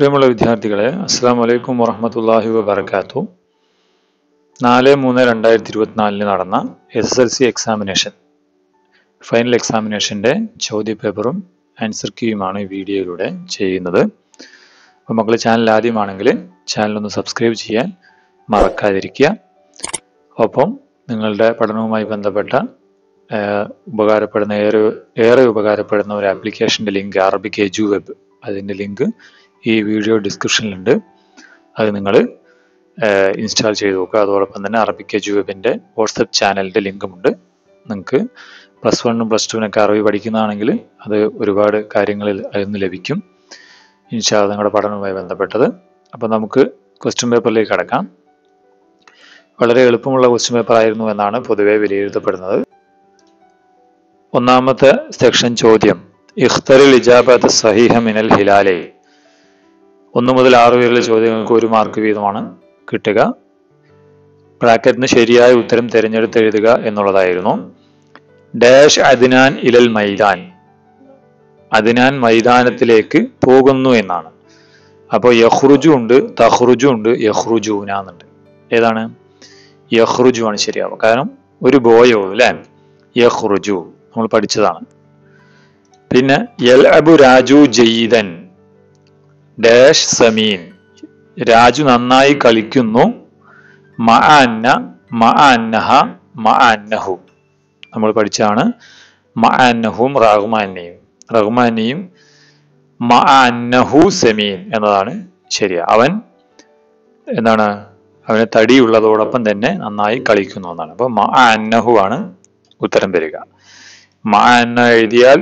പ്രിയമുള്ള വിദ്യാർത്ഥികളെ അസ്സാം വലൈക്കും വറഹമത്തല്ലാഹി വബർക്കാത്തു നാല് മൂന്ന് രണ്ടായിരത്തി ഇരുപത്തിനാലിന് നടന്ന S S L C examination final എക്സാമിനേഷൻ്റെ ചോദ്യപേപ്പറും ആൻസർ കീയുമാണ് ഈ വീഡിയോയിലൂടെ ചെയ്യുന്നത് അപ്പോൾ മക്കൾ ചാനൽ ആദ്യമാണെങ്കിൽ ചാനലൊന്ന് സബ്സ്ക്രൈബ് ചെയ്യാൻ മറക്കാതിരിക്കുക ഒപ്പം നിങ്ങളുടെ പഠനവുമായി ബന്ധപ്പെട്ട ഏഹ്, ഉപകാരപ്പെടുന്ന ഏറെ ഏറെ ഉപകാരപ്പെടുന്ന ഒരു ആപ്ലിക്കേഷൻ്റെ ലിങ്ക് അറബിക് എജു വെബ് അതിൻ്റെ ലിങ്ക് ഈ വീഡിയോ ഡിസ്ക്രിപ്ഷനിലുണ്ട് അത് നിങ്ങൾ ഇൻസ്റ്റാൾ ചെയ്ത് നോക്കുക അതോടൊപ്പം തന്നെ അറബിക് എജു വെബിൻ്റെ വാട്സപ്പ് ചാനലിൻ്റെ ലിങ്കുമുണ്ട് നിങ്ങൾക്ക് പ്ലസ് വണ്ണും പ്ലസ് ടുവിനൊക്കെ അറബി പഠിക്കുന്നതാണെങ്കിൽ അത് ഒരുപാട് കാര്യങ്ങളിൽ അതിൽ നിന്ന് ലഭിക്കും ഇൻഷാ അല്ലാ നിങ്ങളുടെ പഠനവുമായി ബന്ധപ്പെട്ടത് അപ്പോൾ നമുക്ക് ക്വസ്റ്റ്യൻ പേപ്പറിലേക്ക് കടക്കാം വളരെ എളുപ്പമുള്ള ക്വസ്റ്റ്യൻ പേപ്പർ ആയിരുന്നു എന്നാണ് പൊതുവെ വിലയിരുത്തപ്പെടുന്നത് ഒന്നാമത്തെ സെക്ഷൻ ചോദ്യം ഇഖ്തറിൽ ഇജാബത്ത് സഹീഹ മിനൽ ഹിലാലെ ഒന്ന് മുതൽ ആറ് വരെയുള്ള ചോദ്യങ്ങൾക്ക് ഒരു മാർക്ക് വീതമാണ് കിട്ടുക ബ്രാക്കറ്റിന് ശരിയായ ഉത്തരം തിരഞ്ഞെടുത്ത് എഴുതുക എന്നുള്ളതായിരുന്നു ഡാഷ് അദ്നാൻ ഇലൽ മൈതാൻ അദ്നാൻ മൈതാനത്തിലേക്ക് പോകുന്നു എന്നാണ് അപ്പോൾ യഹ്റുജു ഉണ്ട് തഹ്റുജു ഉണ്ട് യഹ്റുജൂന എന്നുണ്ട് ഏതാണ് യഹ്റുജു ആണ് ശരിയാവുക കാരണം ഒരു ബോയേ ഉള്ളൂ അല്ലേ യഹ്റുജു നമ്മൾ പഠിച്ചതാണ് പിന്നെ യൽ അബു രാജു ജയ്തൻ ഡാഷ് സമീൻ രാജു നന്നായി കളിക്കുന്നു മ അന്ന മ അന്നഹ മ അന്നഹു നമ്മൾ പഠിച്ചാണ് മ അന്നഹും റഹ്മാനെയും റഹ്മാനെയും മ അന്നഹു സമീൻ എന്നതാണ് ശരിയാ അവൻ എന്താണ് അവന് തടിയുള്ളതോടൊപ്പം തന്നെ നന്നായി കളിക്കുന്നു എന്നാണ് അപ്പൊ മ അന്നഹു ആണ് ഉത്തരം വരിക മ അന്ന എഴുതിയാൽ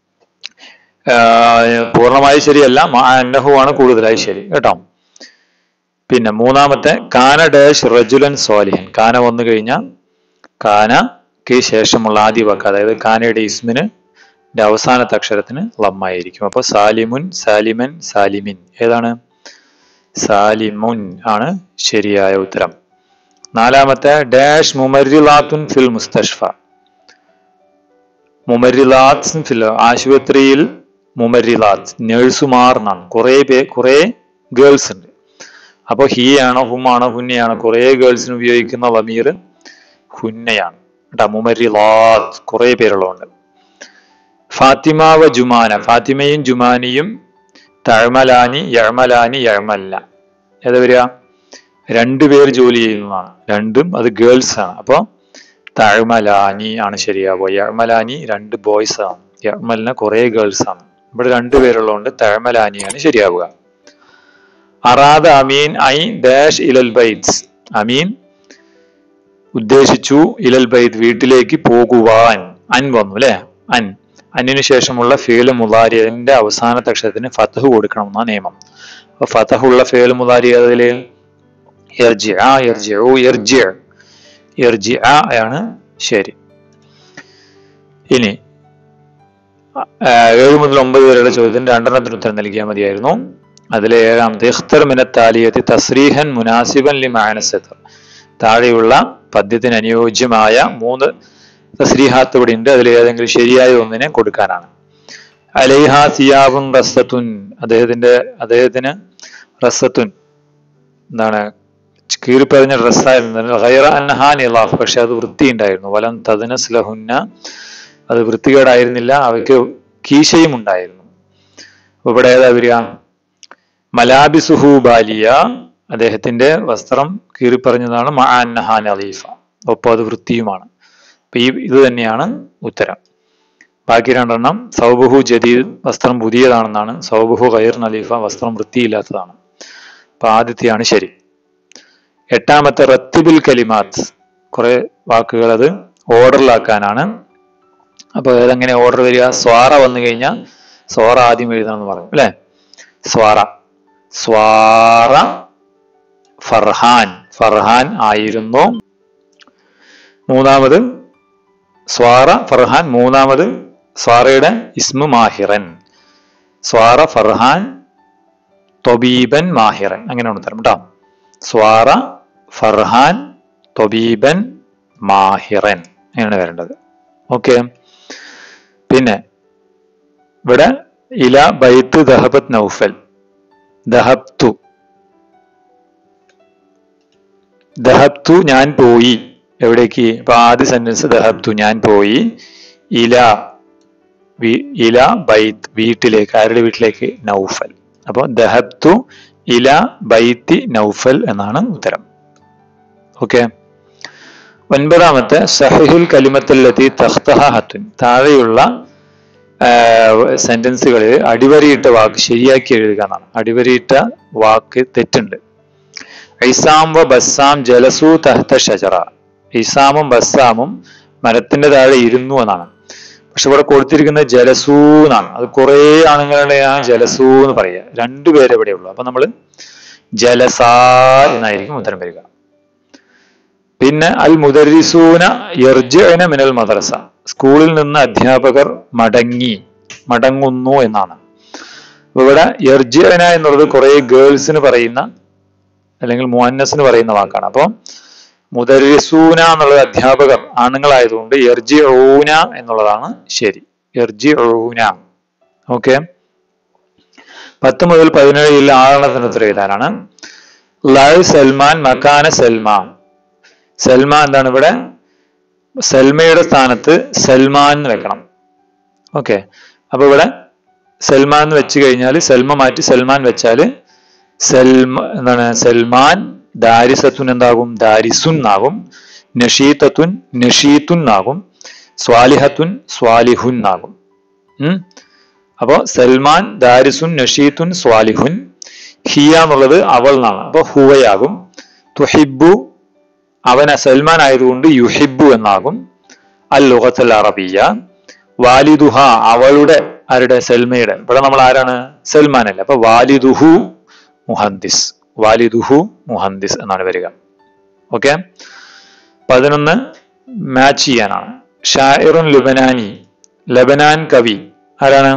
ആഹ് പൂർണ്ണമായി ശരിയല്ല മ അന്നഹു ആണ് കൂടുതലായി ശരി കേട്ടോ പിന്നെ മൂന്നാമത്തെ കാന ഡാഷ് റജുലൻ സ്വാലിഹൻ കാന വന്നു കഴിഞ്ഞാൽ കാനക്ക് ശേഷമുള്ള ആദ്യ വാക്ക് അതായത് കാനയുടെ ഇസ്മിന് ന്റെ അവസാനത്തെ അക്ഷരത്തിന് ലമ്മായിരിക്കും അപ്പൊ സാലിമുൻ സാലിമൻ സാലിമിൻ ഏതാണ് സാലിമുൻ ആണ് ശരിയായ ഉത്തരം നാലാമത്തെ ഡാഷ് മുമരിലാത്തുൻ ഫിൽ മുസ്തഷ്ഫ മുമരിലാത്ത് ഫിൽ ആശുപത്രിയിൽ മുമരിലാത്ത് നേഴ്സുമാർ എന്നാണ് കുറേ പേ കുറേ ഗേൾസ് ഉണ്ട് അപ്പോൾ ഹി ആണോ ഹും ആണോ ഹുന്നയാണോ കുറേ ഗേൾസിന് ഉപയോഗിക്കുന്ന വമീർ ഹുന്നയാണ് കേട്ടോ മുമരിലാത്ത് കുറേ പേരുള്ളതുകൊണ്ട് ഫാത്തിമ വ ജുമാന ഫാത്തിമയും ജുമാനിയും തഴമലാനി യഴമലാനി യഴമല്ല ഏതാ വരിക രണ്ടുപേർ ജോലി ചെയ്യുന്നതാണ് രണ്ടും അത് ഗേൾസ് ആണ് അപ്പോൾ തഴമലാനി ആണ് ശരിയാവുക യഴമലാനി രണ്ട് ബോയ്സ് ആണ് യഴമലിന് കുറേ ഗേൾസ് ആണ് ഇവിടെ രണ്ടുപേരുള്ളതുകൊണ്ട് തഴമലാനിയാണ് ശരിയാവുക അറാദ അമീൻ ഐ ഡാഷ് ഇലൽ ബൈറ്റ്സ് അമീൻ ഉദ്ദേശിച്ചു ഇലൽ ബൈത്ത് വീട്ടിലേക്ക് പോകുവാൻ അൻ വന്നു അല്ലെ അൻ അന്നിനു ശേഷമുള്ള ഫേല് മുതാരിയതിന്റെ അവസാനത്തെ അക്ഷരത്തിന് ഫതഹ് കൊടുക്കണം എന്നാ നിയമം അപ്പൊ ഫതഹുള്ള ഫേല് മുതാരി അതില് ഇർജിഅ, ഇർജിഉ, ഇർജിഅ. ഇർജിഅ ആണ് ശരി ഇനി ആ, ഏഴ് മുതൽ ഒമ്പത് വരെയുള്ള ചോദ്യത്തിന് രണ്ടെണ്ണത്തിന് ഉത്തരം നൽകിയാൽ മതിയായിരുന്നു അതിലെ ഏഴാമത്തെ ഇഖ്തർ മിനത്താലിയത്തി തസ്രീഹൻ മുനാസിബൻ ലി മാനസത്ത് താഴെയുള്ള പദ്യത്തിന് അനുയോജ്യമായ മൂന്ന് തസ്രീഹാത്ത് ഇവിടെ ഉണ്ട് അതിൽ ഏതെങ്കിലും ശരിയായ ഒന്നിനെ കൊടുക്കാനാണ് അലൈഹ സിയാബുൻ റസത്തുൻ അദ്ദേഹത്തിന്റെ അദ്ദേഹത്തിന് റസത്തുൻ എന്താണ് കീറിപ്പറഞ്ഞ ഡ്രസ്സായിരുന്നു ഗൈറ അന്നഹാ നിലാഫ് പക്ഷെ അത് വൃത്തിയുണ്ടായിരുന്നു വലം തദനസ് ലഹുന്ന അത് വൃത്തികേടായിരുന്നില്ല അവയ്ക്ക് കീശയും ഉണ്ടായിരുന്നു അപ്പൊ ഇവിടെ ഏതാ വരിക മലാബിസുഹു ബാലിയ അദ്ദേഹത്തിന്റെ വസ്ത്രം കീറിപ്പറഞ്ഞതാണ് മഅ അന്നഹാ നലീഫ ഒപ്പം അത് വൃത്തിയുമാണ് അപ്പൊ ഈ ഇത് തന്നെയാണ് ഉത്തരം ബാക്കി രണ്ടെണ്ണം സൗബഹു ജദീദ് വസ്ത്രം പുതിയതാണെന്നാണ് സൗബഹു ഖൈർ നലീഫ വസ്ത്രം വൃത്തിയില്ലാത്തതാണ് അപ്പൊ ആദ്യത്തെയാണ് ശരി എട്ടാമത്തെ റത്തിബിൽ കലിമാത്ത് കുറെ വാക്കുകൾ അത് ഓർഡറിലാക്കാനാണ് അപ്പൊ ഏതെങ്ങനെ ഓർഡർ വരിക സ്വാറ വന്നു കഴിഞ്ഞാൽ സ്വാറ ആദ്യം എഴുതണം എന്ന് പറഞ്ഞു അല്ലെ സ്വാറ സ്വാറ ഫർഹാൻ ഫർഹാൻ ആയിരുന്നു മൂന്നാമത് സ്വാറ ഫർഹാൻ മൂന്നാമത് സ്വാറയുടെ ഇസ്മു മാഹിറൻ സ്വാറ ഫർഹാൻ തൊബീബൻ മാഹിറൻ അങ്ങനെയാണ് ഉത്തരം കേട്ടോ സ്വാറ ഫർഹാൻ തൊബീബൻ മാഹിറൻ അങ്ങനെയാണ് വരേണ്ടത് ഓക്കെ പിന്നെ ഇവിടെ ഇല ബൈത്ത് ദഹബത്ത് നൗഫൽ ദഹബ്തു ദഹബ്തു ഞാൻ പോയി എവിടേക്ക് ഇപ്പൊ ആദ്യ സെന്റൻസ് ദഹബ്തു ഞാൻ പോയി ഇല വി- ഇല ബൈത്ത് വീട്ടിലേക്ക് ആരുടെ വീട്ടിലേക്ക് നൗഫൽ അപ്പൊ ദഹബ്തു ഇല ബൈത്തി നൗഫൽ എന്നാണ് ഉത്തരം ഓക്കെ ഒൻപതാമത്തെ സഹിഹുൽ കലിമത്തല്ലത്തി തഖ്തഹ ഹത്തുൻ താഴെയുള്ള സെന്റൻസുകളിൽ അടിവരയിട്ട വാക്ക് ശരിയാക്കി എഴുതുക എന്നാണ് അടിവരയിട്ട വാക്ക് തെറ്റുണ്ട് ഐസാം വ ബസ്സാം ജലസു തഹ്ത ഷജറ ഇസാമും ബസ്സാമും മരത്തിന്റെ താഴെ ഇരുന്നു എന്നാണ് പക്ഷെ ഇവിടെ കൊടുത്തിരിക്കുന്നത് ജലസൂ എന്നാണ് അത് കുറെ ആണുങ്ങളുടെയാണ് ജലസൂ എന്ന് പറയുക രണ്ടുപേരെ ഇവിടെ ഉള്ളു അപ്പൊ നമ്മൾ ജലസ എന്നായിരിക്കും ഉത്തരം വരിക പിന്നെ അൽ മുദരിസൂന യർജന മിനൽ മദ്രസ സ്കൂളിൽ നിന്ന് അധ്യാപകർ മടങ്ങി മടങ്ങുന്നു എന്നാണ് അപ്പൊ ഇവിടെ യർജന എന്നുള്ളത് കുറെ ഗേൾസിന് പറയുന്ന അല്ലെങ്കിൽ മുഹന്നസിന് പറയുന്ന വാക്കാണ് അപ്പൊ മുദരിസൂന എന്നുള്ളത് അധ്യാപകർ ആണുങ്ങളായതുകൊണ്ട് എർജി ഊന എന്നുള്ളതാണ് ശരി എർജി ഊന ഓക്കെ പത്ത് മുതൽ പതിനേഴിൽ ആറെണ്ണത്തിന് ഉത്തരം എഴുതാനാണ് ലവ് സൽമാൻ മക്കാന സൽമാൻ സൽമ എന്താണ് ഇവിടെ സൽമയുടെ സ്ഥാനത്ത് സൽമാൻ എന്ന് വെക്കണം ഓക്കെ അപ്പൊ ഇവിടെ സൽമാൻ എന്ന് വെച്ച് കഴിഞ്ഞാൽ സൽമ മാറ്റി സൽമാൻ വെച്ചാൽ സൽമ എന്താണ് സൽമാൻ ദാരിസത്തുൻ എന്താകും ദാരിസുൻ ആകും നഷീത്തത്തുൻ നഷീത്തുൻ ആകും സ്വാലിഹത്തുൻ സ്വാലിഹുൻ ആകും ഉം അപ്പോ സൽമാൻ ദാരിസുൻ നഷീത്തുൻ സ്വാലിഹുൻ ഹിയ എന്നുള്ളത് അവൾ എന്നാണ് അപ്പൊ ഹുവയാകും തുഹിബു അവൻ സൽമാൻ ആയതുകൊണ്ട് യുഹിബു എന്നാകും അൽ ലുഹത്തൽ അറബിയ വാലിദുഹ അവളുടെ ആരുടെ സൽമയുടെ ഇവിടെ നമ്മൾ ആരാണ് സൽമാൻ അല്ലേ അപ്പൊ വാലിദുഹു മുഹന്ദിസ് വാലിദുഹു മുഹന്ദിസ് എന്നാണ് വരിക ഓക്കെ പതിനൊന്ന് മാച്ച് ചെയ്യാനാണ് ഷായിറുൻ ലുബനാനി ലബനാൻ കവി ആരാണ്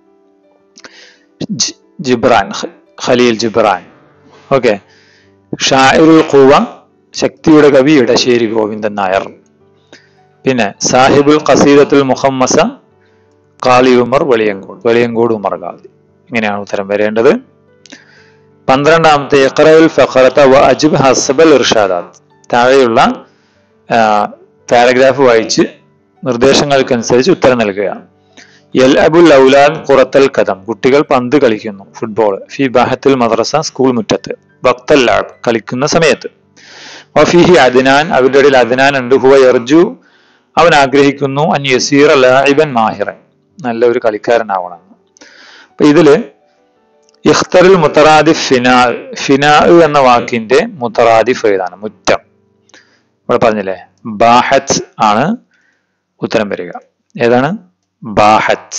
ജി- ജിബ്രാൻ ഖ- ഖലീൽ ജിബ്രാൻ ഓക്കെ ഷായിറുൽ ഖുവ ശക്തിയുടെ കവി ഇടശ്ശേരി ഗോവിന്ദൻ നായർ പിന്നെ സാഹിബുൽ ഖസീദത്തുൽ മുഹമ്മസ കാളി ഉമർ വെളിയങ്കോട് വെളിയങ്കോട് ഉമർ ഖാദി ഇങ്ങനെയാണ് ഉത്തരം വരേണ്ടത് പന്ത്രണ്ടാമത്തെ ഇഖ്റഉൽ ഫഖറത വ അജിബ് ഹസബൽ ഇർഷാദാത്ത് താഴെയുള്ള പാരഗ്രാഫ് വായിച്ച് നിർദ്ദേശങ്ങൾക്കനുസരിച്ച് ഉത്തരം നൽകുക എൽ അബുൽ ഔലാദ് കുറത്തൽ കഥം കുട്ടികൾ പന്ത് കളിക്കുന്നു ഫുട്ബോൾ ഫി ബാഹത്തുൽ മദ്രസ സ്കൂൾ മുറ്റത്ത് വക്തൽ ലാബ് കളിക്കുന്ന സമയത്ത് വഫീഹി അദ്നാൻ അവരുടെ ഇടയിൽ അദ്നാൻ ഉണ്ട് ഹുവ യർജു അവൻ ആഗ്രഹിക്കുന്നു അൻ യസീർ ലാഇബൻ മാഹിറൻ നല്ല ഒരു കളിക്കാരനാവണം അപ്പൊ ഇതില് ഇഖ്തറിൽ മുത്തറാദിഫ് ഫിനാ ഫിനാ എന്ന വാക്കിന്റെ മുത്തറാദിഫ് ഏതാണ് മുറ്റം ഇവിടെ പറഞ്ഞില്ലേ ബാഹത്ത് ആണ് ഉത്തരം വരിക ഏതാണ് ബാഹത്ത്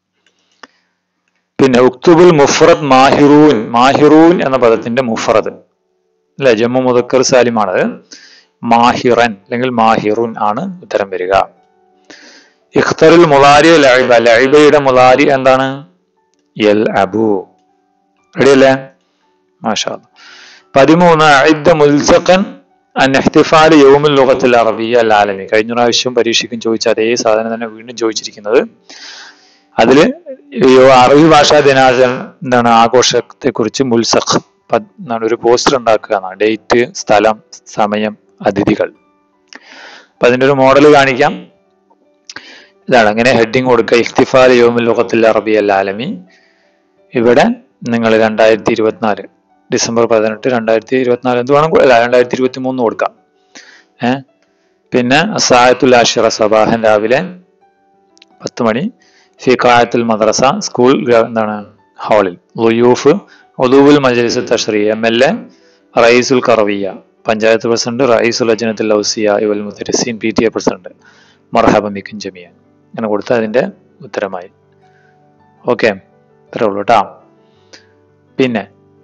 പിന്നെ ഉക്തുബുൽ മുഫറദ് മാഹിറൂൻ മാഹിറൂൻ എന്ന പദത്തിന്റെ മുഫറദ് അല്ലെ ജമ്മു മുദക്കർ സാലിമാണ് മാഹിറൻ അല്ലെങ്കിൽ മാഹിറുൻ ആണ് ഉത്തരം വരിക ഇഖ്തറുൽ മുലാരി ലൈബ ലൈബയുടെ മുലാരി എന്താണ് എൽ അബു റെഡി അല്ലേ മാഷാ അല്ലാ. പതിമൂന്ന് അഇദ്ദ മുൽസഖൻ അൻ ഇഹ്തിഫാൽ യൗമുൽ ലുഗത്തിൽ അറബിയ അൽ ആലമി കഴിഞ്ഞ പ്രാവശ്യം പരീക്ഷയ്ക്കും ചോദിച്ച അതേ സാധനം തന്നെ വീണ്ടും ചോദിച്ചിരിക്കുന്നത് അതില് ഈ അറബി ഭാഷാ ദിനാചരണം എന്താണ് ആഘോഷത്തെ കുറിച്ച് മുൽസഖ് പ- എന്താണ് ഒരു പോസ്റ്റർ ഉണ്ടാക്കുക എന്നാണ് ഡേറ്റ് സ്ഥലം സമയം അതിഥികൾ അപ്പൊ അതിന്റെ ഒരു മോഡൽ കാണിക്കാം ഇതാണ് അങ്ങനെ ഹെഡിങ് കൊടുക്കുക ഇഖ്തിഫാൽ യോമുൽ ലുഗത്തിൽ അറബി അൽ ആലമി ഇവിടെ നിങ്ങൾ രണ്ടായിരത്തി ഇരുപത്തിനാല് ഡിസംബർ പതിനെട്ട് രണ്ടായിരത്തി ഇരുപത്തിനാല് എന്ത് വേണം അല്ല രണ്ടായിരത്തി ഇരുപത്തി മൂന്ന് കൊടുക്കാം ഏ പിന്നെ സായത്തുൽ ആഷിറ സബാഹൻ രാവിലെ പത്ത് മണി ഫി കായത്തുൽ മദ്രസ സ്കൂൾ ഗ്ര- എന്താണ് ഹാളിൽ ലുയൂഫ് ഒദൂബുൽ മജലിസ് തഷ്രി എം എൽ എ റയീസുൽ കറവിയ പഞ്ചായത്ത് പ്രസിഡന്റ് റയീസുൽ അജനത്തുൽ ഔസിയ ഇവൽ മുത്തരസീൻ പി ടി എ പ്രസിഡന്റ് മർഹബ മിക്കൻ ജമിയ അങ്ങനെ കൊടുത്ത അതിന്റെ ഉത്തരമായി ഓക്കെ ഇത്രേ ഉള്ളൂ കേട്ടോ പിന്നെ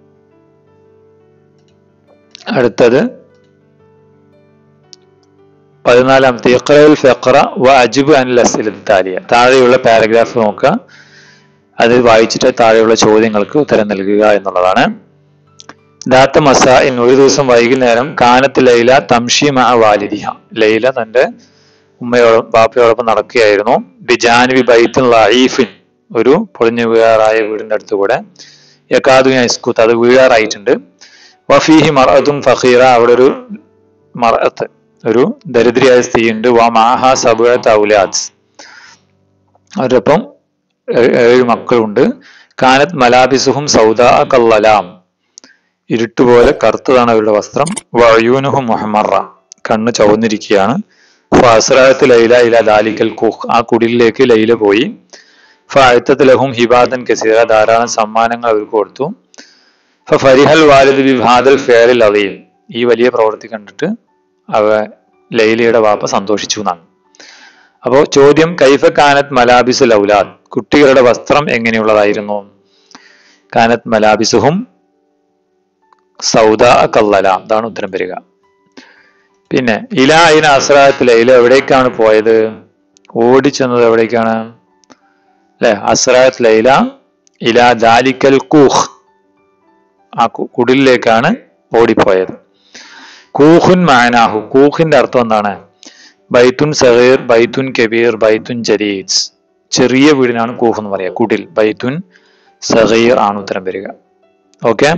അടുത്തത് പതിനാലാമത്തെ ഇഖ്റൽ ഫഖറ വ അജിബ് അനിൽ അസ്ഇല താലിയ താഴെയുള്ള പാരഗ്രാഫ് നോക്കുക അത് വായിച്ചിട്ട് താഴെയുള്ള ചോദ്യങ്ങൾക്ക് ഉത്തരം നൽകുക എന്നുള്ളതാണ് ദാത്ത മസാഇൻ ഒരു ദിവസം വൈകുന്നേരം കാനത്ത് ലൈല തംഷി മഅ വാലിദിഹ ലൈല തന്റെ ഉമ്മയോടൊപ്പം ബാപ്പയോടൊപ്പം നടക്കുകയായിരുന്നു ബിജാനിബി ബൈത്തുൽ ലഈഫിൻ ഒരു പൊളിഞ്ഞു വീഴാറായ വീടിന്റെ അടുത്തുകൂടെ യക്കാദു യസ്കുത്ത് അത് വീഴാറായിട്ടുണ്ട് വഫീഹി മറത്തും ഫഖീറ അവിടെ ഒരു മറത്ത് ഒരു ദരിദ്രയായ സ്ത്രീയുണ്ട് വ മാഹ സബുഅത്ത് ഔലാദ് അവരൊപ്പം ഏ- ഏഴ് മക്കളുണ്ട് കാനത്ത് മലാബിസുഹും സൗദാ കല്ലലാം ഇരുട്ടുപോലെ കറുത്തതാണ് അവരുടെ വസ്ത്രം വഴയൂനുഹും മുഹമ്മറ കണ്ണ് ചുവന്നിരിക്കുകയാണ് ഫാസ്രായത്ത് ലൈല ഇല ദാലിക്കൽ കുഹ് ആ കുടിലിലേക്ക് ലൈല പോയി ഫായത്തത്ത് ലഹും ഹിബാദൻ കസീറ ധാരാളം സമ്മാനങ്ങൾ അവർക്ക് കൊടുത്തു ഫരിഹൽ വാലിദ് ബിഹാദൽ ഫേറിൽ അലീം ഈ വലിയ പ്രവൃത്തി കണ്ടിട്ട് അവ ലൈലയുടെ വാപ്പ സന്തോഷിച്ചു എന്നാണ് അപ്പോ ചോദ്യം കൈഫ കാനത്ത് മലാബിസുൽ ഔലാദ് കുട്ടികളുടെ വസ്ത്രം എങ്ങനെയുള്ളതായിരുന്നു കാനത്ത് മലാബിസുഹും സൗദ കല്ലലാം ഇതാണ് ഉത്തരം വരിക പിന്നെ ഇല അതിന് അസ്രായത്തിൽ ഇല എവിടേക്കാണ് പോയത് ഓടിച്ചെന്നത് എവിടേക്കാണ് അല്ലെ അസ്രായത്ത് ലൈല ഇല ദാലിക്കൽ കൂഹ് ആ കു- കുടിലിലേക്കാണ് ഓടിപ്പോയത് കൂഹുൻ മാനാഹു കൂഹിന്റെ അർത്ഥം എന്താണ് ബൈത്തുൻ സഹീർ ബൈത്തുൻ കബീർ ബൈത്തുൻ ജരീദ് ചെറിയ വീടിനാണ് കൂഹ് എന്ന് പറയുക കുടിൽ ബൈത്തുൻ സഹീർ ആണ് ഉത്തരം വരിക ഓക്കെ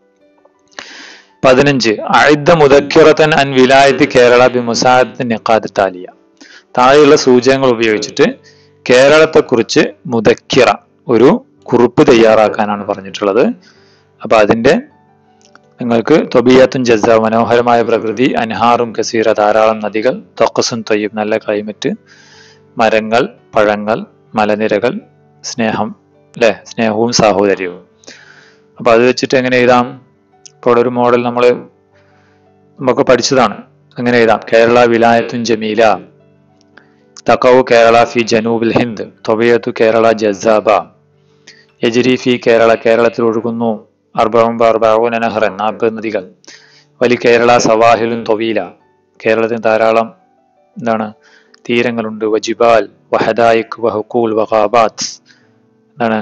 പതിനഞ്ച് അഴുദ്ധ മുദക്കിറത്തൻ അൻ വിലായത്ത് കേരള ബി മുസാദത്ത് നിഖാദ് താലിയ താഴെയുള്ള സൂചകങ്ങൾ ഉപയോഗിച്ചിട്ട് കേരളത്തെക്കുറിച്ച് മുദക്കിറ ഒരു കുറിപ്പ് തയ്യാറാക്കാനാണ് പറഞ്ഞിട്ടുള്ളത് അപ്പൊ അതിന്റെ നിങ്ങൾക്ക് തൊബിയത്തും ജസ മനോഹരമായ പ്രകൃതി അൻഹാറും കസീറ ധാരാളം നദികൾ തൊക്കസും തൊയ്യും നല്ല ക്ലൈമറ്റ് മരങ്ങൾ പഴങ്ങൾ മലനിരകൾ സ്നേഹം അല്ലെ സ്നേഹവും സാഹോദര്യവും അപ്പൊ അത് വെച്ചിട്ട് എങ്ങനെ എഴുതാം ഇപ്പോൾ ഒരു മോഡൽ നമ്മൾ നമുക്ക് പഠിച്ചതാണ് എങ്ങനെ എഴുതാം കേരള വിലായത്തും ജമീല തക്കവു കേരള ഫി ജനൂബിൽ ഹിന്ദ് തൊബിയത്തു കേരള ജസാബ യജരി ഫി കേരള കേരളത്തിൽ ഒഴുകുന്നു അർബവും അർബാവൂൻ നഹറൻ നാൽപ്പത് നദികൾ വലി കേരള സവാഹിലും തൊവീല കേരളത്തിന് ധാരാളം എന്താണ് തീരങ്ങളുണ്ട് വജിബാൽ വഹദായിക് വഹക്കൂൽ വഹാബാത്ത് എന്താണ്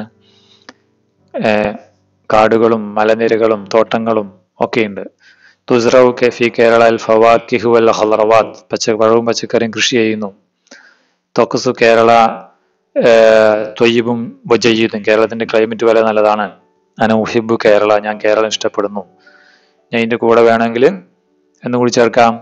ഏർ കാടുകളും മലനിരകളും തോട്ടങ്ങളും ഒക്കെയുണ്ട് തുസ്റവ് കെഫി കേരള അൽ ഫവാക്കിഹു വൽ ഹലറവാത്ത് പച്ച പഴവും പച്ചക്കറിയും കൃഷി ചെയ്യുന്നു തൊക്കസു കേരള തൊയ്യബും വജയ്യീദും കേരളത്തിന്റെ ക്ലൈമറ്റ് വളരെ നല്ലതാണ് അന ഉഹിബു കേരള ഞാൻ കേരളം ഇഷ്ടപ്പെടുന്നു ഞാൻ ഇതിന്റെ കൂടെ വേണമെങ്കിൽ എന്നും കൂടി ചേർക്കാം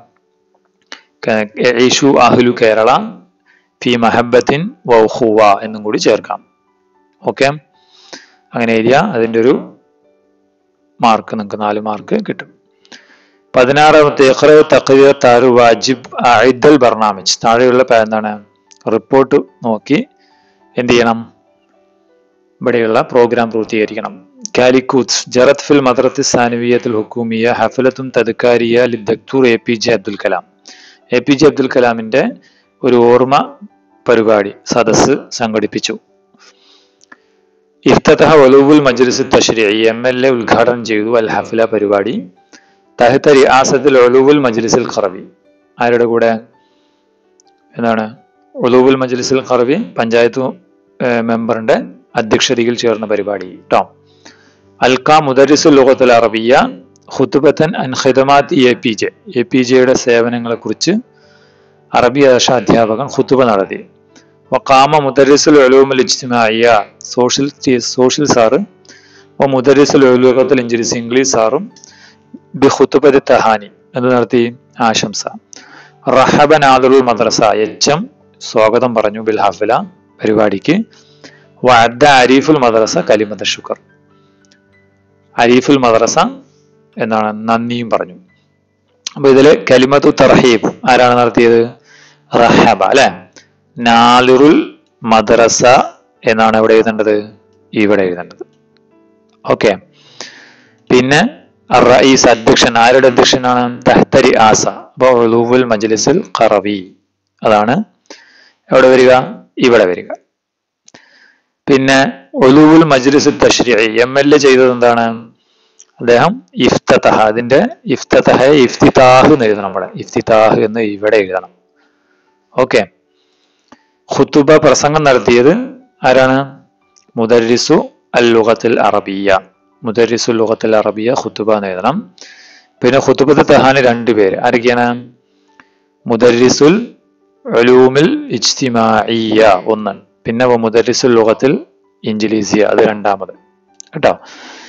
യേശു അഹ്ലു കേരള ഫി മഹബത്തിൻ വൗഹുവ എന്നും കൂടി ചേർക്കാം ഓക്കെ അങ്ങനെ എഴുതിയ അതിന്റെ ഒരു മാർക്ക് നിങ്ങൾക്ക് നാല് മാർക്ക് കിട്ടും പതിനാറാമത്തെ ഇഖ്റ തഖ്ദീർ താരു വാജിബ് അഇദ്ദൽ ബർനാമിജ് താഴെയുള്ള പ- എന്താണ് റിപ്പോർട്ട് നോക്കി എന്ത് ചെയ്യണം ഇവിടെയുള്ള പ്രോഗ്രാം പൂർത്തീകരിക്കണം കാലിക്കൂത്ത് ജറത് ഫിൽ മദ്രത്ത് സാനുവിയത്തുൽ ഹുക്കൂമിയ ഹഫലത്തും തദ്ക്കാരിയ ലിദ്ദക്തൂർ A P J Abdul Kalam A P J Abdul കലാമിന്റെ ഒരു ഓർമ്മ പരിപാടി സദസ്സ് സംഘടിപ്പിച്ചു ഇഫ്തതഹ വലൂബുൽ മജ്ലിസ് തഷ്രീ എം എൽ എ ഉദ്ഘാടനം ചെയ്തു അൽ ഹഫില പരിപാടി തഹത്ത റിയാസത്തിൽ ഒലൂബുൽ മജ്ലിസിൽ ഖറബി ആരുടെ കൂടെ എന്താണ് ഒലൂബുൽ മജ്ലിസിൽ ഖറബി പഞ്ചായത്ത് ഏർ മെമ്പറിന്റെ അധ്യക്ഷതയിൽ ചേർന്ന പരിപാടി കേട്ടോ അൽക്ക മുദരിസുൽ ലുഗത്തുൽ അറബിയ ഖുതുബത്തൻ അൻ ഖിദമാത്ത് A P J A P ജെയുടെ സേവനങ്ങളെ കുറിച്ച് അറബി ഭാഷ അധ്യാപകൻ ഖുതുബ നടത്തി വക്കാമ മുദരിസുൽ ഉലൂമുൽ ഇജ്തിമാഇയ സോഷ്യൽ സോഷ്യൽ സാറ് വ മുദരിസുൽ ഉലൂഖത്തുൽ ഇംഗ്ലീഷ് ഇംഗ്ലീഷ് സാറും ബി ഖുതുബത്ത് തഹാനി എന്ന് നടത്തി ആശംസ റഹബ നാദുൽ മദ്രസ എച്ച് എം സ്വാഗതം പറഞ്ഞു ബിൽ ഹഫില പരിപാടിക്ക് വഅദ്ദ അരീഫുൽ മദ്രസ കലിമത ശുക്ർ അരീഫുൽ മദ്രസ എന്നാണ് നന്ദിയും പറഞ്ഞു അപ്പൊ ഇതില് കലിമത്തു തർഹീബ് ആരാണ് നടത്തിയത് റഹബ അല്ലെ നാലുറുൽ മദ്രസ എന്നാണ് എവിടെ എഴുതേണ്ടത് ഇവിടെ എഴുതേണ്ടത് ഓക്കെ പിന്നെ റഈസ് അധ്യക്ഷൻ ആരുടെ അധ്യക്ഷനാണ് തഹ്തരി ആസ അപ്പൊ ഉലൂവുൽ മജ്ലിസിൽ ഖറവി അതാണ് എവിടെ വരിക ഇവിടെ വരിക പിന്നെ ഒലൂവുൽ മജ്ലിസ് തഷ്രീ എം എൽ എ ചെയ്തത് എന്താണ് അദ്ദേഹം ഇഫ്തതഹ അതിന്റെ ഇഫ്തതഹ ഇഫ്തിതാഹ് എന്ന് എഴുതണം ഇവിടെ ഇഫ്തിതാഹ് എന്ന് ഇവിടെ എഴുതണം ഓക്കെ ഖുത്തുബ പ്രസംഗം നടത്തിയത് ആരാണ് മുദരിസു അൽ ലുഗത്തിൽ അറബിയ മുദരിസു ലുഗത്തിൽ അറബിയ ഖുത്തുബ എന്ന് എഴുതണം പിന്നെ ഖുത്തുബത്ത് തഹാന് രണ്ടുപേര് ആരൊക്കെയാണ് മുദരിസുൽ ഉലൂമിൽ ഇജ്തിമാഇയ ഒന്ന് പിന്നെ വ മുദരിസുൽ ലുഗത്തിൽ ഇഞ്ചിലീസിയ അത് രണ്ടാമത് കേട്ടോ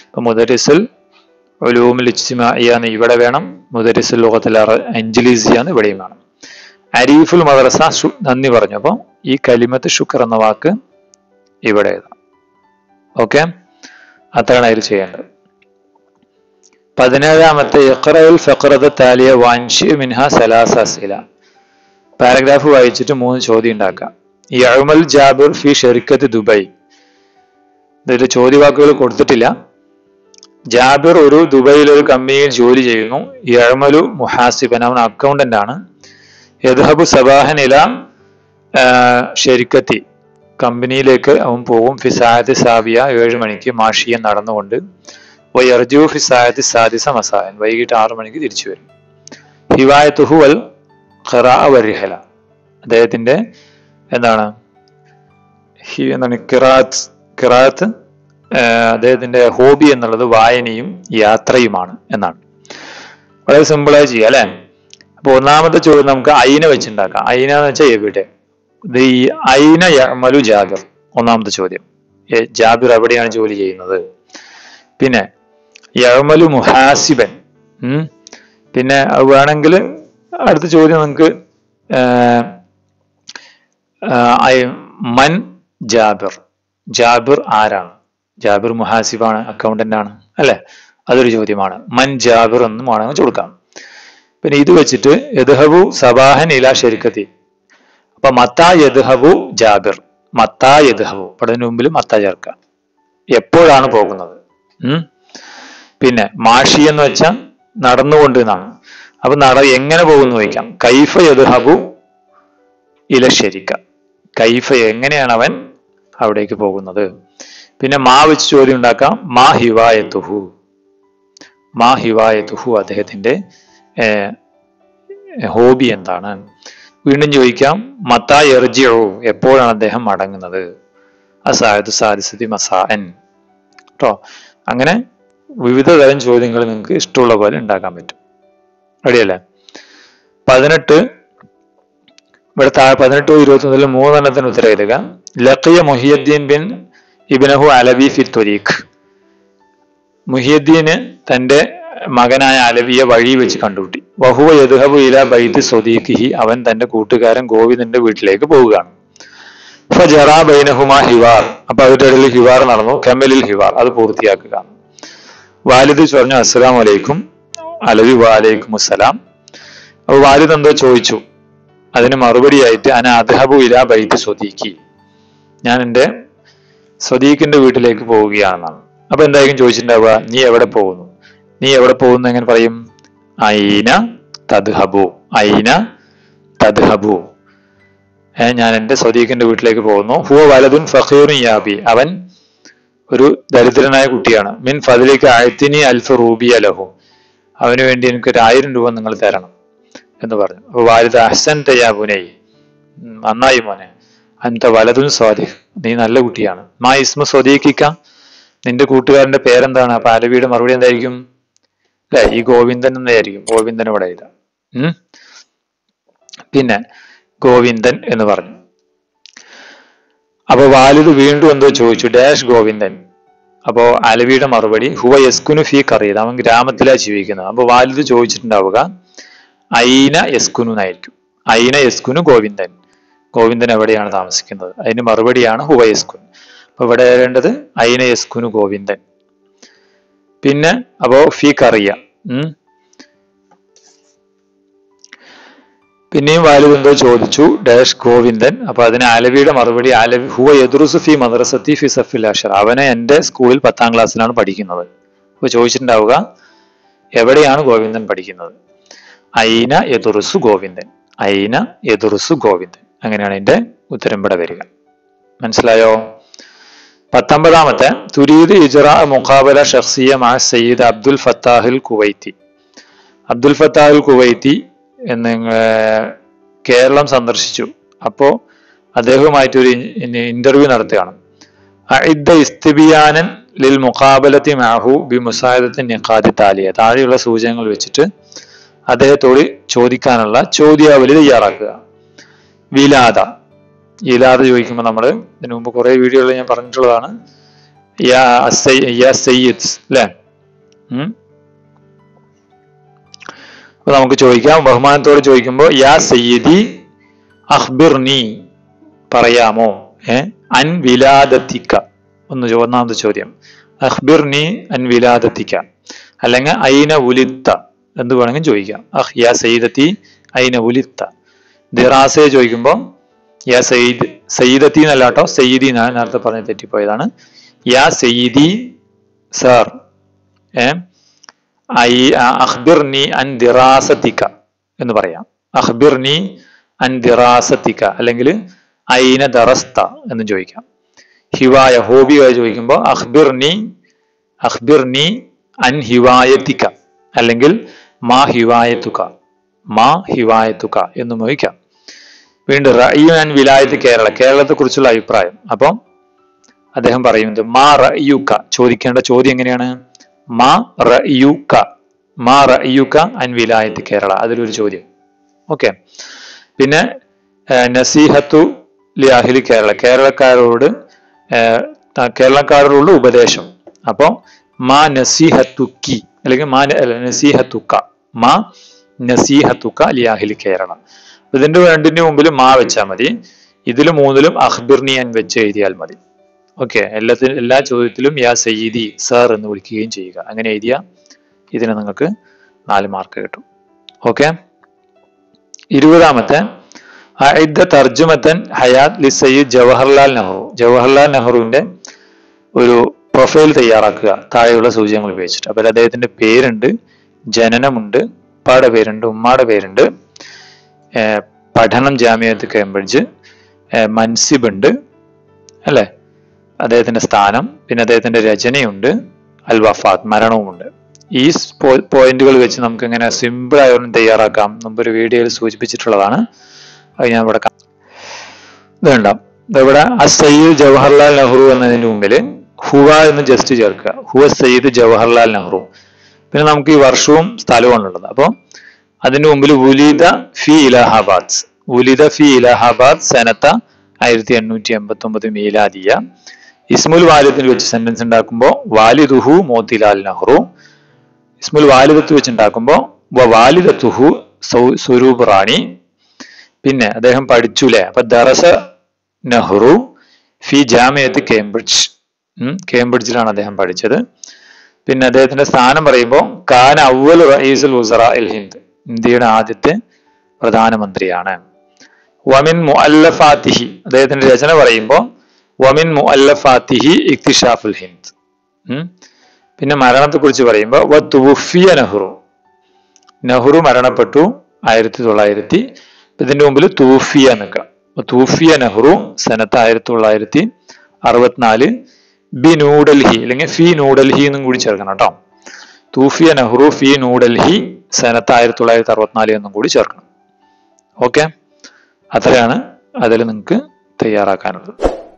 ഇപ്പൊ മുദരിസുൽ ഒലൂമുൽ ഇജ്തിമാഇയാന്ന് ഇവിടെ വേണം മുദരിസുൽ ലുഗത്തുൽ അഞ്ചലീസിയാന്ന് ഇവിടെയും വേണം അരീഫുൽ മദ്രസ ശു- നന്ദി പറഞ്ഞു അപ്പോൾ ഈ കലിമത്ത് ശുക്ർ എന്ന വാക്ക് ഇവിടെ എഴുതാം ഓക്കെ അത്രയാണ് അതിൽ ചെയ്യേണ്ടത് പതിനേഴാമത്തെ ഇഖ്റഉൽ ഫഖറത താലിയ വാൻഷി മിൻഹ സലാസ അസ്ഇല പാരഗ്രാഫ് വായിച്ചിട്ട് മൂന്ന് ചോദ്യം ഉണ്ടാക്കാം യഅമൽ ജാബിർ ഫി ഷെറിക്കത്ത് ദുബായ് ഇതിൽ ചോദ്യവാക്കുകൾ കൊടുത്തിട്ടില്ല ജാബിർ ഒരു ദുബൈയിൽ ഒരു കമ്പനിയിൽ ജോലി ചെയ്യുന്നു യഅമലു മുഹാസിബൻ അവൻ അക്കൗണ്ടന്റ് ആണ് യദ്ഹബു സബാഹൻ ഇല ഷെരിക്കത്തി കമ്പനിയിലേക്ക് അവൻ പോകും ഫിസായത്ത് സാവിയ ഏഴ് മണിക്ക് മാഷിയൻ നടന്നുകൊണ്ട് വയർജു ഫിസായത്ത് സാദിസ മസായൻ വൈകിട്ട് ആറു മണിക്ക് തിരിച്ചു വരും ഹിവായത്തുഹു വൽ ഖറാ വരിഹല അദ്ദേഹത്തിന്റെ എന്താണ് ഹി- എന്താണ് കിറാത്ത് കിറാത്ത് അദ്ദേഹത്തിന്റെ ഹോബി എന്നുള്ളത് വായനയും യാത്രയുമാണ് എന്നാണ് വളരെ സിമ്പിളായി ചെയ്യാം അല്ലെ അപ്പൊ ഒന്നാമത്തെ ചോദ്യം നമുക്ക് അയിന വെച്ചുണ്ടാക്കാം അയിന എന്ന് വെച്ചാൽ എവിടെ ഇത് ഈ അയിന യമലു ജാബിർ ഒന്നാമത്തെ ചോദ്യം എ- ജാബിർ എവിടെയാണ് ജോലി ചെയ്യുന്നത് പിന്നെ യമലു മുഹാസിബൻ ഉം. പിന്നെ അത് വേണമെങ്കിൽ അടുത്ത ചോദ്യം നമുക്ക് ആഹ്, ആഹ്, അയ- മൻ ജാബിർ ജാബിർ ആരാണ് ജാബിർ മുഹാസിബാണ് അക്കൗണ്ടന്റ് ആണ് അല്ലെ അതൊരു ചോദ്യമാണ് മൻ ജാബിർ എന്നും വേണമെങ്കിൽ കൊടുക്കാം പിന്നെ ഇത് വെച്ചിട്ട് യദ്ഹബു സബാഹൻ ഇല ഷെരിക്കത്തി അപ്പൊ മത്താ യദ്ഹബു ജാബിർ മത്താ യദ്ഹബു പടത്തിന് മുമ്പിൽ മത്ത ചേർക്കാം എപ്പോഴാണ് പോകുന്നത് ഉം പിന്നെ മാഷി എന്ന് വെച്ചാൽ നടന്നുകൊണ്ട് എന്നാണ് അപ്പൊ നട എങ്ങനെ പോകുന്നു ചോദിക്കാം കൈഫ യദ്ഹബു ഇല ഷെരിക്ക കൈഫ എങ്ങനെയാണ് അവൻ അവിടേക്ക് പോകുന്നത് പിന്നെ മാ വെച്ച് ചോദ്യം ഉണ്ടാക്കാം മാ ഹിവായത്തുഹു മാ ഹിവായത്തുഹു അദ്ദേഹത്തിന്റെ ഏർ, ഹോബി എന്താണ് വീണ്ടും ചോദിക്കാം മത്താ എർജിയോ എപ്പോഴാണ് അദ്ദേഹം മടങ്ങുന്നത് അസായതു സാദിസതി മസാൻ കേട്ടോ അങ്ങനെ വിവിധ തരം ചോദ്യങ്ങൾ നിങ്ങൾക്ക് ഇഷ്ടമുള്ള പോലെ ഉണ്ടാക്കാൻ പറ്റും റെഡിയല്ലേ പതിനെട്ട് ഇവിടെ താഴെ പതിനെട്ട് ഇരുപത്തി ഒന്നിൽ മൂന്നെണ്ണത്തിന് ഉത്തരം എഴുതുക ലക്കിയ മുഹിയുദ്ദീൻ ബിൻ ഇബ്നഹു അലവി ഫി ത്വരീഖ് മുഹിയുദ്ദീന് തന്റെ മകനായ അലവിയെ വഴി വെച്ച് കണ്ടുപിട്ടി വഹുവ യദ്ഹബു ഇല ബൈത്ത് സ്വദീഖിഹി അവൻ തന്റെ കൂട്ടുകാരൻ ഗോവിന്ദന്റെ വീട്ടിലേക്ക് പോവുകയാണ് ഫജറ ബൈനഹുമ ഹിവാർ അപ്പൊ അവരുടെ ഇടയിൽ ഹിവാർ നടന്നു കമലിൽ ഹിവാർ അത് പൂർത്തിയാക്കുക വാലിദ് പറഞ്ഞു അസ്സലാം വലൈക്കും അലവി വാലൈക്കും അസ്സലാം അപ്പൊ വാലിദ് എന്തോ ചോദിച്ചു അതിന് മറുപടിയായിട്ട് അന അദ്ഹബു ഇല ബൈത്ത് സ്വദീഖി ഞാൻ എൻ്റെ സ്വദീഖിന്റെ വീട്ടിലേക്ക് പോവുകയാണെന്നാണ് അപ്പൊ എന്തായിരിക്കും ചോദിച്ചിട്ടുണ്ടാവുക നീ എവിടെ പോകുന്നു നീ എവിടെ പോകുന്നു എങ്ങനെ പറയും ഐന തദ്ഹബു ഐന തദ്ഹബു ഏ, ഞാൻ എൻ്റെ സ്വദീഖിന്റെ വീട്ടിലേക്ക് പോകുന്നു ഹുവ വലതുൻ ഫഖീറുൻ യാബി അവൻ ഒരു ദരിദ്രനായ കുട്ടിയാണ് മിൻ ഫതിലേക്ക് ആയത്തിനി അൽഫ റൂബിയ ലഹു അവന് വേണ്ടി എനിക്ക് ഒരു ആയിരം രൂപ നിങ്ങൾ തരണം എന്ന് പറഞ്ഞു അപ്പൊ വാലിദ അഹ്സൻ തയ്യാബുനൈ നന്നായി മോനെ അന്ത വലതുൻ സ്വാദിഖ് നീ നല്ല കുട്ടിയാണ് മാ ഇസ്മു സ്വദീഖിക്ക നിന്റെ കൂട്ടുകാരന്റെ പേരെന്താണ് അപ്പൊ അലവിയുടെ മറുപടി എന്തായിരിക്കും അല്ലെ ഈ ഗോവിന്ദൻ എന്നായിരിക്കും ഗോവിന്ദൻ ഇവിടെ ഇല്ല ഉം പിന്നെ ഗോവിന്ദൻ എന്ന് പറഞ്ഞു അപ്പൊ വാലിദ് വീണ്ടും എന്തോ ചോദിച്ചു ഡാഷ് ഗോവിന്ദൻ അപ്പോ അലവിയുടെ മറുപടി ഹുവ യസ്കുനു ഫി കറിയത് അവൻ ഗ്രാമത്തിലാ ജീവിക്കുന്നത് അപ്പൊ വാലിദ് ചോദിച്ചിട്ടുണ്ടാവുക ഐന യസ്കുനു എന്നായിരിക്കും ഐന യസ്കുനു ഗോവിന്ദൻ ഗോവിന്ദൻ എവിടെയാണ് താമസിക്കുന്നത് അതിന് മറുപടിയാണ് ഹുവ യസ്കുൻ അപ്പൊ ഇവിടെ വരേണ്ടത് ഐന യസ്കുനു ഗോവിന്ദൻ പിന്നെ അപ്പോ ഫി കറിയ ഉം പിന്നെയും വാലിദ് എന്തോ ചോദിച്ചു ഡാഷ് ഗോവിന്ദൻ അപ്പൊ അതിന് അലവിയുടെ മറുപടി അലവി ഹുവ യദുറുസു ഫി മദ്രസത്തി ഫി സഫിൽ അഷർ അവനെ എന്റെ സ്കൂളിൽ പത്താം ക്ലാസ്സിലാണ് പഠിക്കുന്നത് അപ്പൊ ചോദിച്ചിട്ടുണ്ടാവുക എവിടെയാണ് ഗോവിന്ദൻ പഠിക്കുന്നത് ഐന യദുറുസു ഗോവിന്ദൻ ഐന യദുറുസു ഗോവിന്ദൻ അങ്ങനെയാണ് എന്റെ ഉത്തരം ഇവിടെ വരിക മനസ്സിലായോ പത്തൊമ്പതാമത്തെ തുരീദ് ഇജറ മുഖാബല ഷഖ്സിയ മാ സയ്യിദ് അബ്ദുൽ ഫത്താഹിൽ കുവൈത്തി അബ്ദുൽ ഫത്താഹുൽ കുവൈത്തി എന്ന് ഏർ കേരളം സന്ദർശിച്ചു അപ്പോ അദ്ദേഹവുമായിട്ട് ഒരു ഇന്റർവ്യൂ നടത്തുകയാണ് അഇദ്ദ ഇസ്തിബിയാനൻ ലിൽ മുഖാബലത്തി മാഹു ബി മുസായദത്തിൻ നിഖാദി താലിയ താഴെയുള്ള സൂചനകൾ വെച്ചിട്ട് അദ്ദേഹത്തോട് ചോദിക്കാനുള്ള ചോദ്യാവലി തയ്യാറാക്കുക വിലാദ ഇലാദ ചോദിക്കുമ്പോൾ നമ്മൾ ഇതിനു മുമ്പ് കുറെ വീഡിയോകളിൽ ഞാൻ പറഞ്ഞിട്ടുള്ളതാണ് യാ അസൈ- യാ സയ്യിദ് അല്ലേ ഉം? അപ്പൊ നമുക്ക് ചോദിക്കാം ബഹുമാനത്തോട് ചോദിക്കുമ്പോൾ യാ സയ്യിദി അഖ്ബിർനി പറയാമോ ഏ അൻ വിലാദത്തിക്ക ഒന്ന് ചോ- ഒന്നാമത്തെ ചോദ്യം അഖ്ബിർനി അൻ വിലാദത്തിക്ക അല്ലെങ്കിൽ ഐന ഉലിത്ത എന്ത് വേണമെങ്കിലും ചോദിക്കാം അഹ് യാ സയ്യിദത്തി ഐന ഉലിത്ത ദിറാസയെ ചോദിക്കുമ്പോൾ യാ സയ്യിദ് സയ്യിദത്തി എന്നല്ല കേട്ടോ സയ്യിദി എന്നാണ് നേരത്തെ പറഞ്ഞ് തെറ്റിപ്പോയതാണ് യാ സയ്യിദി സാർ ഏ ഐ അഖ്ബിർനി അൻ ദിറാസത്തിക്ക എന്ന് പറയാം അഖ്ബിർനി അൻ ദിറാസത്തിക്ക അല്ലെങ്കിൽ ഐന ദറസ്ത എന്ന് ചോദിക്കാം ഹിവായ ഹോബിയായി ചോദിക്കുമ്പോൾ അഖ്ബിർനി അഖ്ബിർനി അൻ ഹിവായത്തിക്ക അല്ലെങ്കിൽ മാ ഹിവായത്തുക മാ ഹിവായത്തുക എന്ന് ചോദിക്കാം വീണ്ടും റയ്യു അൻ വിലായത്ത് കേരള കേരളത്തെ കുറിച്ചുള്ള അഭിപ്രായം അപ്പം അദ്ദേഹം പറയുന്നത് മാ റയ്യുക്ക ചോദിക്കേണ്ട ചോദ്യം എങ്ങനെയാണ് മാ റയ്യുക്ക മാ റയ്യുക്ക അൻ വിലായത്ത് കേരള അതിലൊരു ചോദ്യം ഓക്കെ പിന്നെ ഏഹ്, നസീഹത്തു ലി അഹ്ലി കേരള കേരളക്കാരോട് ഏഹ്, ത- കേരളക്കാരോടുള്ള ഉപദേശം അപ്പോ മാ നസീഹത്തുക്കി അല്ലെങ്കിൽ മാ ന- അല്ല, നസീഹത്തുക്ക മാ നസീഹത്തുക്ക ലി അഹ്ലി കേരള ഇതിന്റെ രണ്ടിന്റെ മുമ്പിൽ മാ വെച്ചാൽ മതി ഇതിൽ മൂന്നിലും അഖ്ബിർനിയൻ വെച്ച് എഴുതിയാൽ മതി ഓക്കെ എല്ലാത്തിനും എല്ലാ ചോദ്യത്തിലും യാ സയ്യിദി സർ എന്ന് വിളിക്കുകയും ചെയ്യുക അങ്ങനെ എഴുതിയ ഇതിന് നിങ്ങൾക്ക് നാല് മാർക്ക് കിട്ടും ഓക്കെ ഇരുപതാമത്തെ അഇദ്ദ തർജുമത്തൻ ഹയാത്ത് ലി സയ്യിദ് ജവഹർലാൽ നെഹ്റു ജവഹർലാൽ നെഹ്റുവിന്റെ ഒരു പ്രൊഫൈൽ തയ്യാറാക്കുക താഴെയുള്ള സൂചനകൾ ഉപയോഗിച്ചിട്ട് അപ്പോൾ അദ്ദേഹത്തിന്റെ പേരുണ്ട് ജനനമുണ്ട് ഉപ്പാടെ പേരുണ്ട് ഉമ്മാടെ പേരുണ്ട് ഏർ പഠനം ജാമ്യത്ത് കേംബ്രിഡ്ജ് ഏർ മൻസിബ് ഉണ്ട് അല്ലേ അദ്ദേഹത്തിന്റെ സ്ഥാനം പിന്നെ അദ്ദേഹത്തിന്റെ രചനയുണ്ട് അൽ വഫാത്ത് മരണവുമുണ്ട് ഈ പോയിന്റുകൾ വെച്ച് നമുക്ക് എങ്ങനെ സിമ്പിൾ ആയി ഒരെണ്ണം തയ്യാറാക്കാം മുമ്പൊരു വീഡിയോയിൽ സൂചിപ്പിച്ചിട്ടുള്ളതാണ് അത് ഞാൻ ഇവിടെ കാ- ഇത് കണ്ടാം ഇവിടെ അസയ്യിദ് ജവഹർലാൽ നെഹ്റു എന്നതിന് മുമ്പിൽ ഹുവ എന്ന് ജസ്റ്റ് ചേർക്കുക ഹുവ സയ്യിദ് ജവഹർലാൽ നെഹ്റു പിന്നെ നമുക്ക് ഈ വർഷവും സ്ഥലവും ഉള്ളത് അപ്പോൾ അതിന് മുമ്പിൽ ഉലിദ ഫി ഇലാഹാബാദ് ഉലിദ ഫി ഇലാഹാബാദ് സനത്ത ആയിരത്തി എണ്ണൂറ്റി എൺപത്തി ഒമ്പത് മീലാദിയ ഇസ്മുൽ വാലിദിൽ വെച്ച് സെന്റൻസ് ഉണ്ടാക്കുമ്പോൾ വാലിദുഹു മോത്തിലാൽ നെഹ്റു ഇസ്മുൽ വാലിദത്ത് വെച്ച് ഉണ്ടാക്കുമ്പോൾ വ വാലിദത്തുഹു സൗ- സ്വരൂപ് റാണി പിന്നെ അദ്ദേഹം പഠിച്ചുല്ലേ അപ്പൊ ദറസ നെഹ്റു ഫി ജാമിയത്ത് കേംബ്രിഡ്ജ് ഉം, കേംബ്രിഡ്ജിലാണ് അദ്ദേഹം പഠിച്ചത് പിന്നെ അദ്ദേഹത്തിന്റെ സ്ഥാനം പറയുമ്പോൾ കാന അവൽ റഈസുൽ ഉസറ ഇൽ ഹിന്ദ് ഇന്ത്യയുടെ ആദ്യത്തെ പ്രധാനമന്ത്രിയാണ് വമിൻ മുഅല്ലഫാത്തിഹി അദ്ദേഹത്തിന്റെ രചന പറയുമ്പോൾ വമിൻ മുഅല്ലഫാത്തിഹി ഇക്തിഷാഫുൽ ഹിന്ദ് ഉം. പിന്നെ മരണത്തെ കുറിച്ച് പറയുമ്പോൾ വ തുഫിയ നെഹ്റു നെഹ്റു മരണപ്പെട്ടു ആയിരത്തി തൊള്ളായിരത്തി ഇതിന്റെ മുമ്പിൽ തൂഫിയ നിൽക്കാം അപ്പൊ തൂഫിയ നെഹ്റു സനത്ത് ആയിരത്തി തൊള്ളായിരത്തി അറുപത്തിനാല് ബി ന്യൂഡൽഹി അല്ലെങ്കിൽ ഫി ന്യൂഡൽഹി എന്നും കൂടി ചേർക്കണം കേട്ടോ തൂഫിയ നെഹ്റു ഫി ന്യൂഡൽഹി സനത്ത് ആയിരത്തി തൊള്ളായിരത്തി അറുപത്തിനാല് എന്നും കൂടി ചേർക്കണം ഓക്കെ അത്രയാണ് അതിൽ നിങ്ങൾക്ക് തയ്യാറാക്കാനുള്ളത്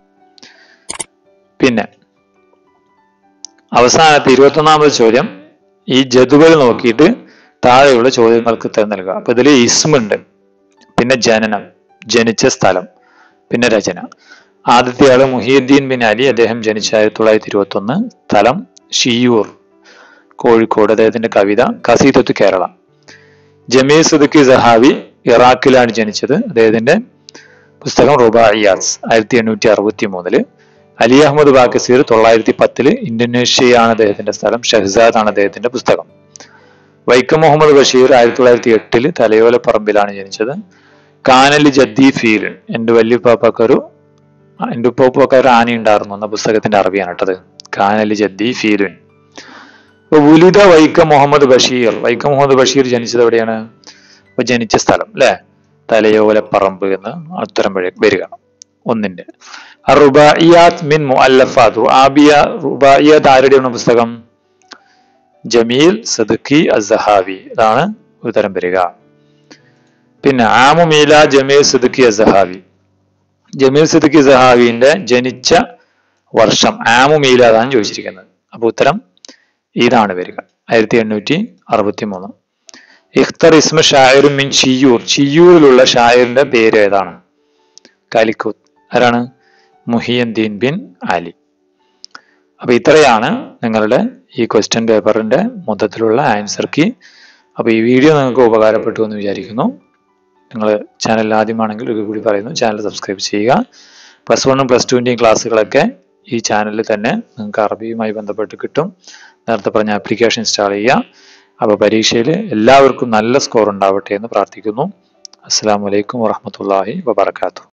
പിന്നെ അവസാനത്തെ ഇരുപത്തൊന്നാമത് ചോദ്യം ഈ ജതുവൽ നോക്കിയിട്ട് താഴെയുള്ള ചോദ്യങ്ങൾക്ക് ഉത്തരം നൽകുക അപ്പൊ ഇതിൽ ഇസ്മുണ്ട് പിന്നെ ജനനം ജനിച്ച സ്ഥലം പിന്നെ രചന ആദ്യത്തെ ആള് മുഹിയുദ്ദീൻ ബിൻ അലി അദ്ദേഹം ജനിച്ച ആയിരത്തി തൊള്ളായിരത്തി ഇരുപത്തി ഒന്ന് സ്ഥലം ഷിയൂർ കോഴിക്കോട് അദ്ദേഹത്തിന്റെ കവിത കസീദത്ത് കേരള ജമീൽ സുദുക്കി സഹാവി ഇറാഖിലാണ് ജനിച്ചത് അദ്ദേഹത്തിന്റെ പുസ്തകം റുബായിയാസ് ആയിരത്തി എണ്ണൂറ്റി അറുപത്തി മൂന്നില് അലി അഹമ്മദ് ബാക്കസീർ തൊള്ളായിരത്തി പത്തില് ഇന്തോനേഷ്യയാണ് അദ്ദേഹത്തിന്റെ സ്ഥലം ഷഹ്സാദ് ആണ് അദ്ദേഹത്തിന്റെ പുസ്തകം വൈക്കം മുഹമ്മദ് ബഷീർ ആയിരത്തി തൊള്ളായിരത്തി എട്ടില് തലയോല പറമ്പിലാണ് ജനിച്ചത് കാനലി ജദ്ദി ഫീൽ എന്റെ വല്യപ്പാപ്പൊരു എന്റെ ഉപ്പാപ്പൊക്കെ ഒരു ആന ഉണ്ടായിരുന്നു എന്ന പുസ്തകത്തിന്റെ അറബിയാണ് കേട്ടത് കാനലി ജദ്ദി ഫീലുൻ അപ്പൊ ഉലിത വൈക്കം മുഹമ്മദ് ബഷീർ വൈക്കം മുഹമ്മദ് ബഷീർ ജനിച്ചത് എവിടെയാണ് അപ്പൊ ജനിച്ച സ്ഥലം അല്ലെ തലയോലപ്പറമ്പ് എന്ന് ഉത്തരം വഴി- വരിക ഒന്നിന്റെ റുബായിയാത്ത് മിൻ മുഅല്ലഫാത്ത് ആബിയ റുബായിയാത്ത് ആരുടെയാണ് പുസ്തകം ജമീൽ സദുക്കി അസഹാവി ഇതാണ് ഉത്തരം വരിക പിന്നെ ആമു മീല ജമീൽ സദുക്കി അസഹാവി ജമീൽ സദുക്കി സഹാവിന്റെ ജനിച്ച വർഷം ആമു മീല അതാണ് ചോദിച്ചിരിക്കുന്നത് അപ്പൊ ഉത്തരം ഇതാണ് വരിക ആയിരത്തി എണ്ണൂറ്റി അറുപത്തി മൂന്ന് ഇഖ്തർ ഇസ്മ ഷായറു മിൻ ഷിയൂർ ഷിയൂറിലുള്ള ഷായറിന്റെ പേര് ഏതാണ് കാലിക്കൂത്ത് ആരാണ് മുഹിയദ്ദീൻ ബിൻ അലി അപ്പൊ ഇത്രയാണ് നിങ്ങളുടെ ഈ ക്വസ്റ്റ്യൻ പേപ്പറിന്റെ മൊത്തത്തിലുള്ള ആൻസർ കീ അപ്പൊ ഈ വീഡിയോ നിങ്ങൾക്ക് ഉപകാരപ്പെട്ടു എന്ന് വിചാരിക്കുന്നു നിങ്ങൾ ചാനൽ ആദ്യമാണെങ്കിൽ ഒരു കൂടി പറയുന്നു ചാനൽ സബ്സ്ക്രൈബ് ചെയ്യുക പ്ലസ് വണ്ണും പ്ലസ് ടുവിൻ്റെയും ക്ലാസ്സുകളൊക്കെ ഈ ചാനലിൽ തന്നെ നിങ്ങൾക്ക് അറബിയുമായി ബന്ധപ്പെട്ട് കിട്ടും നേരത്തെ പറഞ്ഞ ആപ്ലിക്കേഷൻ ഇൻസ്റ്റാൾ ചെയ്യുക അപ്പോൾ പരീക്ഷയിൽ എല്ലാവർക്കും നല്ല സ്കോർ ഉണ്ടാവട്ടെ എന്ന് പ്രാർത്ഥിക്കുന്നു അസ്സാം വലൈക്കും വാഹമത്തല്ലാഹി വബർക്കാത്തു